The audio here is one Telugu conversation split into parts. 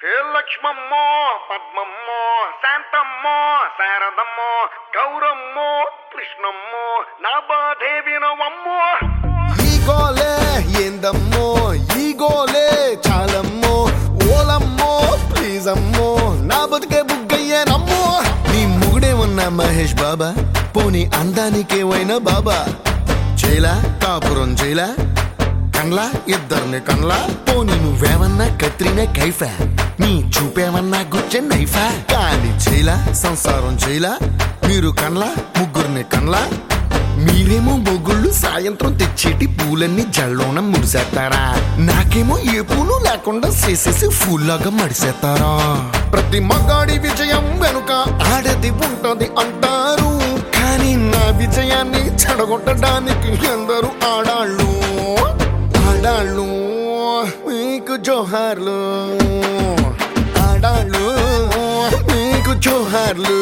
ఏ లక్ష్మమ్మో పద్మమ్మో శాంతమ్మో శారదమ్మో గౌరమ్మో కృష్ణమ్మో నా బాధేవి నవమ్మో ఈ గోలే ఏందమ్మో ఈ గోలే చాలమ్మో ఓలమ్మో ప్లీజ్ అమ్మో నా బతుకే బుగ్గయ్యేనమ్మో నీ ముగుడే ఉన్న మహేష్ బాబా పోనీ అందానికేవైనా బాబా జైలా కాపురం జైలా కండ్లా ఇద్దరిని కండ్లా పోనీ నువ్వేమన్నా కత్రినా కైఫా నీ చూపేమన్నా గుచ్చే నైఫా కానీ జైలా సంసారం జైలా మీరు కండ్లా ముగ్గురిని కండ్లా మీరేమో బొగుళ్ళు సాయంత్రం తెచ్చేటి పూలన్నీ జల్లోన ముడిసేస్తారా నాకేమో ఏ పూలు లేకుండా చేసేసి ఫూల్లాగా మడిసేస్తారా ప్రతి మగాడి విజయం వెనుక ఆడది ఉంటది అంటారు కానీ నా విజయాన్ని చెడగొట్టడానికి అందరూ ఆడాళ్ళు ఆడాళ్ళు మీకు జోహార్లు ఆడాళ్ళు మీకు జోహార్లు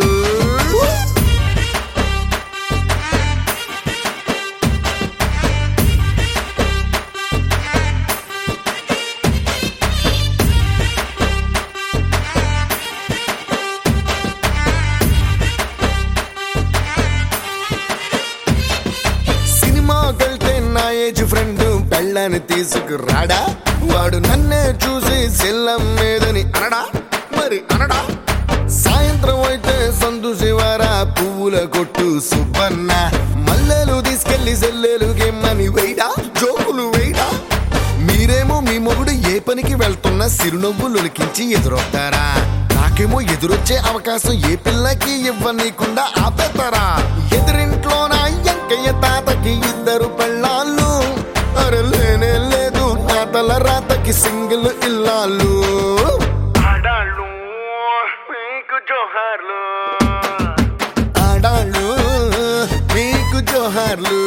సినిమాకెళ్తే నా ఏజ్ ఫ్రెండ్ పెళ్ళని తీసుకురాడా వాడు నన్నే చూసి సెల్లం మీదని అనడా మరి అనడా సాయంత్రం అయితే సందు శివారా పువ్వుల కొట్టు సుబ్బన్న మల్లెలు తీసుకెళ్లి సెల్లెలు గేమ్మని వేయడా జోకులు వేయడా మీరేమో మీ మొగుడు ఏ పనికి వెళ్తున్నా సిరునవ్వులొలికించి ఎదురొస్తారా నాకేమో ఎదురొచ్చే అవకాశం ఏ పిల్లకి ఇవ్వనీకుండా ఆపేస్తారా ఎదురింట్లో నా ఎంకయ్య తాతకి ఇద్దరు పెళ్ళాళ్ళు అరే లేనే లేదు నా తల రాతకి సింగిల్ ఇల్లాలు ఆడాళ్ళు మీకు జోహార్లు ఆడాళ్ళు మీకు జోహార్లు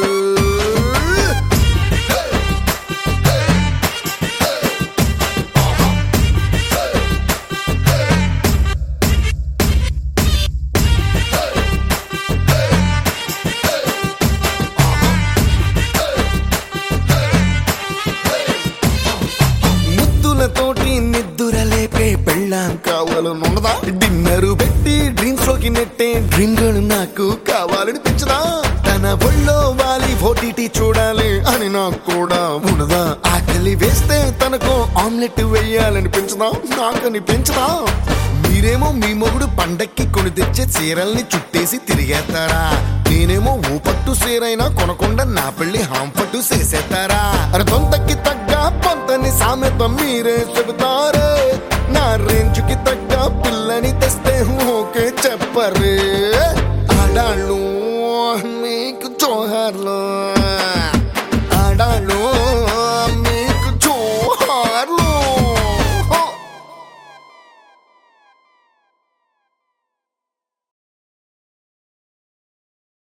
ముద్దులతోటి నిద్దుర లేపే పెళ్ళాం కావాలనున్నదా డిన్నరు పెట్టి డ్రీమ్స్ లోకి నెట్టే డ్రీమ్ గర్ల్ నాకు కావాలనిపించదా తన ఒళ్ళో వాలి ఓటీటీ చూడాలి అని నాకు కూడా ఉన్నదా ఆకలి వేస్తే తనకు ఆమ్లెట్ వేయాలనిపించదా నాకు అనిపించదా మీరేమో మీ మొగుడు పండక్కి కొని తెచ్చే చీరల్ని చుట్టేసి తిరిగేస్తారా నేనేమో ఓ పట్టు చీరైనా కొనకుండా నా పెళ్లి హాంపట్టు చేసేస్తారా అరే తొంతకి తగ్గ పొంతని సామెత మీరే చెబుతారే నా రేంజ్ కి తగ్గ పిల్లని తెస్తే ఓకే చెప్పరే ఆడాళ్ళు మీకు జోహార్లు